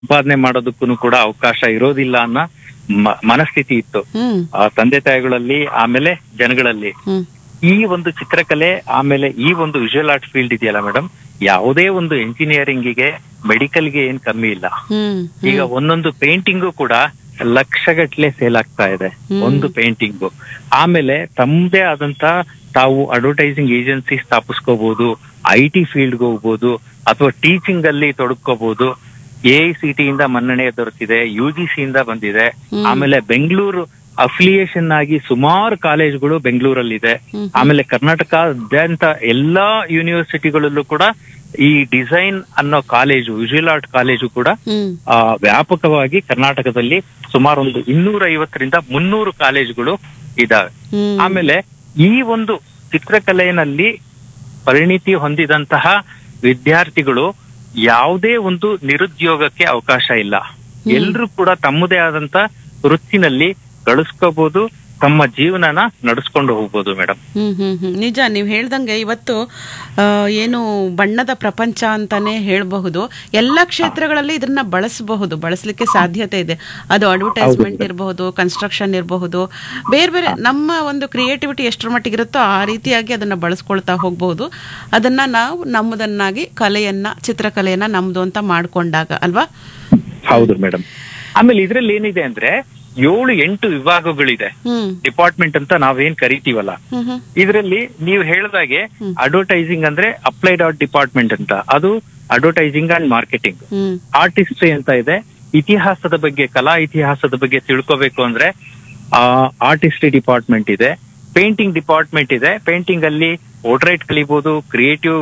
ಸಂಪಾದನೆ ಮಾಡೋದಕ್ಕೂ ಕೂಡ ಅವಕಾಶ ಇರೋದಿಲ್ಲ ಅನ್ನೋ ಮ- ಮನಸ್ಥಿತಿ ಇತ್ತು ಹ್ಮ್ ಆ ತಂದೆ ತಾಯಿಗಳಲ್ಲಿ ಆಮೇಲೆ ಜನಗಳಲ್ಲಿ ಹ್ಮ್ ಈ ಒಂದು ಚಿತ್ರಕಲೆ ಆಮೇಲೆ ಈ ಒಂದು ವಿಜುವಲ್ ಆರ್ಟ್ ಫೀಲ್ಡ್ ಇದೆಯಲ್ಲ ಮೇಡಮ್ ಯಾವುದೇ ಒಂದು ಎಂಜಿನಿಯರಿಂಗಿಗೆ ಮೆಡಿಕಲ್ಗೆ ಏನ್ ಕಮ್ಮಿ ಇಲ್ಲ ಹ್ಮ್ ಈಗ ಒಂದೊಂದು ಪೇಂಟಿಂಗು ಕೂಡ ಲಕ್ಷಗಟ್ಲೆ ಸೇಲ್ ಆಗ್ತಾ ಇದೆ ಹ್ಮ್. ಒಂದು ಪೇಂಟಿಂಗು ಆಮೇಲೆ ತಮ್ಮದೇ ಆದಂತ ತಾವು ಅಡ್ವರ್ಟೈಸಿಂಗ್ ಏಜೆನ್ಸಿ ಸ್ಥಾಪಿಸ್ಕೋಬಹುದು ಐ ಟಿ ಫೀಲ್ಡ್ಗೆ ಹೋಗ್ಬೋದು ಅಥವಾ ಟೀಚಿಂಗ್ ಅಲ್ಲಿ ತೊಡಕೋಬಹುದು ಎ ಐ ಸಿ ಟಿ ಇಂದ ಮನ್ನಣೆ ದೊರೆತಿದೆ ಯು ಜಿ ಸಿ ಇಂದ ಬಂದಿದೆ ಹ್ಮ್. ಆಮೇಲೆ ಬೆಂಗಳೂರು ಅಫಿಲಿಯೇಷನ್ ಆಗಿ ಸುಮಾರು ಕಾಲೇಜ್ಗಳು ಬೆಂಗಳೂರಲ್ಲಿದೆ ಹ್ಮ್. ಆಮೇಲೆ ಕರ್ನಾಟಕದಾದ್ಯಂತ ಎಲ್ಲಾ ಯೂನಿವರ್ಸಿಟಿಗಳಲ್ಲೂ ಕೂಡ ಈ ಡಿಸೈನ್ ಅನ್ನೋ ಕಾಲೇಜು ವಿಜುವಲ್ ಆರ್ಟ್ ಕಾಲೇಜು ಕೂಡ ಹ್ಮ್ ಆ, ವ್ಯಾಪಕವಾಗಿ ಕರ್ನಾಟಕದಲ್ಲಿ ಸುಮಾರು ಒಂದು ಇನ್ನೂರ ಐವತ್ತರಿಂದ ಮುನ್ನೂರು ಕಾಲೇಜುಗಳು ಇದಾವೆ ಹ್ಮ್ ಆಮೇಲೆ ಈ ಒಂದು ಚಿತ್ರಕಲೆಯಲ್ಲಿ ಪರಿಣಿತಿ ಹೊಂದಿದಂತಹ ವಿದ್ಯಾರ್ಥಿಗಳು ಯಾವುದೇ ಒಂದು ನಿರುದ್ಯೋಗಕ್ಕೆ ಅವಕಾಶ ಇಲ್ಲ ಎಲ್ರೂ ಕೂಡ ತಮ್ಮದೇ ಆದಂತ ವೃತ್ತಿನಲ್ಲಿ ಗಳಿಸ್ಕೋಬಹುದು ತಮ್ಮ ಜೀವನನ ನಡೆಸ್ಕೊಂಡು ಹೋಗ್ಬೋದು ಮೇಡಮ್ ಹ್ಮ್ ಹ್ಮ್ ಹ್ಮ್ ನಿಜ ನೀವು ಹೇಳ್ದಂಗೆ ಇವತ್ತು ಆ, ಏನು ಬಣ್ಣದ ಪ್ರಪಂಚ ಅಂತಾನೆ ಹೇಳಬಹುದು ಎಲ್ಲ ಕ್ಷೇತ್ರಗಳಲ್ಲಿ ಇದನ್ನ ಬಳಸಬಹುದು ಬಳಸಲಿಕ್ಕೆ ಸಾಧ್ಯತೆ ಇದೆ ಅದು ಅಡ್ವರ್ಟೈಸ್ಮೆಂಟ್ ಇರಬಹುದು ಕನ್ಸ್ಟ್ರಕ್ಷನ್ ಇರಬಹುದು ಬೇರೆ ಬೇರೆ ನಮ್ಮ ಒಂದು ಕ್ರಿಯೇಟಿವಿಟಿ ಎಷ್ಟರ ಮಟ್ಟಿಗೆ ಇರುತ್ತೋ ಆ ರೀತಿಯಾಗಿ ಅದನ್ನ ಬಳಸ್ಕೊಳ್ತಾ ಹೋಗಬಹುದು ಅದನ್ನ ನಾವು ನಮ್ಮದನ್ನಾಗಿ ಕಲೆಯನ್ನ ಚಿತ್ರಕಲೆಯನ್ನ ನಮ್ದು ಅಂತ ಮಾಡ್ಕೊಂಡಾಗ ಅಲ್ವಾ ಹೌದು ಮೇಡಮ್ ಆಮೇಲೆ ಇದ್ರಲ್ಲಿ ಏನಿದೆ ಅಂದ್ರೆ ಏಳು ಎಂಟು ವಿಭಾಗಗಳಿದೆ ಹ್ಮ್ ಡಿಪಾರ್ಟ್ಮೆಂಟ್ ಅಂತ ನಾವೇನ್ ಕರಿತೀವಲ್ಲ ಹ್ಮ್ ಹ್ಮ್ ಇದರಲ್ಲಿ ನೀವು ಹೇಳಿದಾಗೆ ಅಡ್ವರ್ಟೈಸಿಂಗ್ ಅಂದ್ರೆ ಅಪ್ಲೈಡ್ ಆರ್ಟ್ ಡಿಪಾರ್ಟ್ಮೆಂಟ್ ಅಂತ ಅದು advertising and marketing hmm artistry ಅಂತ ಇದೆ ಇತಿಹಾಸದ ಬಗ್ಗೆ ಕಲಾ ಇತಿಹಾಸದ ಬಗ್ಗೆ ತಿಳ್ಕೋಬೇಕು ಅಂದ್ರೆ ಆರ್ಟಿಸ್ಟ್ರಿ ಡಿಪಾರ್ಟ್ಮೆಂಟ್ ಇದೆ ಪೇಂಟಿಂಗ್ ಡಿಪಾರ್ಟ್ಮೆಂಟ್ ಇದೆ ಪೇಂಟಿಂಗ್ ಅಲ್ಲಿ ಪೋರ್ಟ್ರೇಟ್ ಕಲಿಬಹುದು ಕ್ರಿಯೇಟಿವ್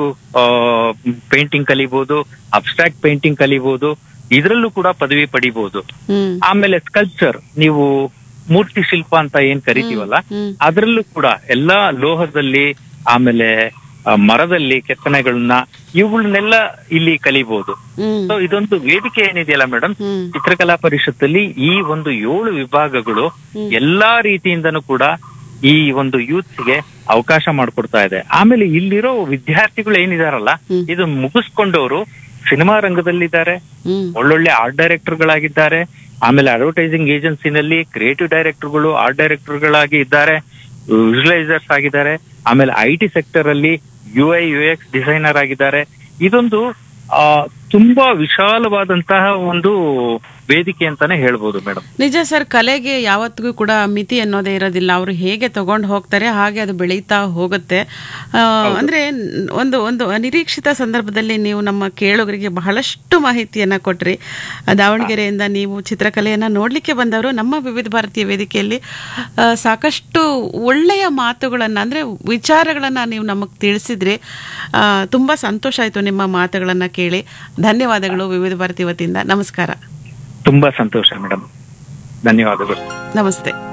ಪೇಂಟಿಂಗ್ ಕಲಿಬಹುದು ಅಬ್ಸ್ಟ್ರಾಕ್ಟ್ ಪೇಂಟಿಂಗ್ ಕಲಿಬಹುದು ಇದರಲ್ಲೂ ಕೂಡ ಪದವಿ ಪಡಿಬಹುದು ಹ್ಮ್ ಆಮೇಲೆ ಸ್ಕಲ್ಪ್ಚರ್ ನೀವು ಮೂರ್ತಿ ಶಿಲ್ಪ ಅಂತ ಏನ್ ಕರಿತೀವಲ್ಲ ಹ್ಮ್ ಅದರಲ್ಲೂ ಕೂಡ ಎಲ್ಲಾ ಲೋಹದಲ್ಲಿ ಆಮೇಲೆ ಆ, ಮರದಲ್ಲಿ ಕೆತ್ತನೆಗಳನ್ನ ಇವುಗಳನ್ನೆಲ್ಲ ಇಲ್ಲಿ ಕಲಿಬಹುದು ಹ್ಮ್ ಸೊ ಇದೊಂದು ವೇದಿಕೆ ಏನಿದೆಯಲ್ಲ ಮೇಡಮ್ ಹ್ಮ್ ಚಿತ್ರಕಲಾ ಪರಿಷತ್ತಲ್ಲಿ ಈ ಒಂದು ಏಳು ವಿಭಾಗಗಳು ಎಲ್ಲಾ ರೀತಿಯಿಂದನೂ ಕೂಡ ಈ ಒಂದು ಯೂತ್ ಗೆ ಅವಕಾಶ ಮಾಡಿಕೊಡ್ತಾ ಇದೆ ಆಮೇಲೆ ಇಲ್ಲಿರೋ ವಿದ್ಯಾರ್ಥಿಗಳು ಏನಿದಾರಲ್ಲ ಹ್ಮ್. ಇದು ಮುಗಿಸ್ಕೊಂಡವರು ಸಿನಿಮಾ ರಂಗದಲ್ಲಿದ್ದಾರೆ ಹ್ಮ್ ಒಳ್ಳೊಳ್ಳೆ ಆರ್ಟ್ ಡೈರೆಕ್ಟರ್ಗಳಾಗಿದ್ದಾರೆ ಆಮೇಲೆ ಅಡ್ವರ್ಟೈಸಿಂಗ್ ಏಜೆನ್ಸಿನಲ್ಲಿ ಕ್ರಿಯೇಟಿವ್ ಡೈರೆಕ್ಟರ್ಗಳು ಆರ್ಟ್ ಡೈರೆಕ್ಟರ್ಗಳಾಗಿ ಇದ್ದಾರೆ ವಿಜುವಲೈಸರ್ಸ್ ಆಗಿದ್ದಾರೆ ಆಮೇಲೆ ಐ ಟಿ ಸೆಕ್ಟರ್ ಅಲ್ಲಿ U I U X designer ಆಗಿದ್ದಾರೆ ಇದೊಂದು ಆ ತುಂಬಾ ವಿಶಾಲವಾದಂತಹ ಒಂದು ವೇದಿಕೆ ಅಂತಾನೆ ಹೇಳ್ಬೋದು ಮೇಡಮ್ ನಿಜ ಸರ್ ಕಲೆಗೆ ಯಾವತ್ತಿಗೂ ಕೂಡ ಮಿತಿ ಅನ್ನೋದೇ ಇರೋದಿಲ್ಲ ಅವರು ಹೇಗೆ ತಗೊಂಡು ಹೋಗ್ತಾರೆ ಹಾಗೆ ಅದು ಬೆಳೀತಾ ಹೋಗುತ್ತೆ ಆ, ಅಂದ್ರೆ ನ್- ಒಂದು ಒಂದು ಅನಿರೀಕ್ಷಿತ ಸಂದರ್ಭದಲ್ಲಿ ನೀವು ನಮ್ಮ ಕೇಳುಗರಿಗೆ ಬಹಳಷ್ಟು ಮಾಹಿತಿಯನ್ನ ಕೊಟ್ರಿ ಆ, ದಾವಣಗೆರೆಯಿಂದ ನೀವು ಚಿತ್ರಕಲೆಯನ್ನ ನೋಡ್ಲಿಕ್ಕೆ ಬಂದವರು ನಮ್ಮ ವಿವಿಧ ಭಾರತೀಯ ವೇದಿಕೆಯಲ್ಲಿ ಆ, ಸಾಕಷ್ಟು ಒಳ್ಳೆಯ ಮಾತುಗಳನ್ನ ಅಂದ್ರೆ ವಿಚಾರಗಳನ್ನ ನೀವು ನಮಗೆ ತಿಳಿಸಿದ್ರಿ ಆ, ತುಂಬಾ ಸಂತೋಷ ಆಯ್ತು ನಿಮ್ಮ ಮಾತುಗಳನ್ನ ಕೇಳಿ ಧನ್ಯವಾದಗಳು ವಿವಿಧ ಭಾರತಿ ವತಿಯಿಂದ ನಮಸ್ಕಾರ ತುಂಬಾ ಸಂತೋಷ ಮೇಡಮ್ ಧನ್ಯವಾದಗಳು ನಮಸ್ತೆ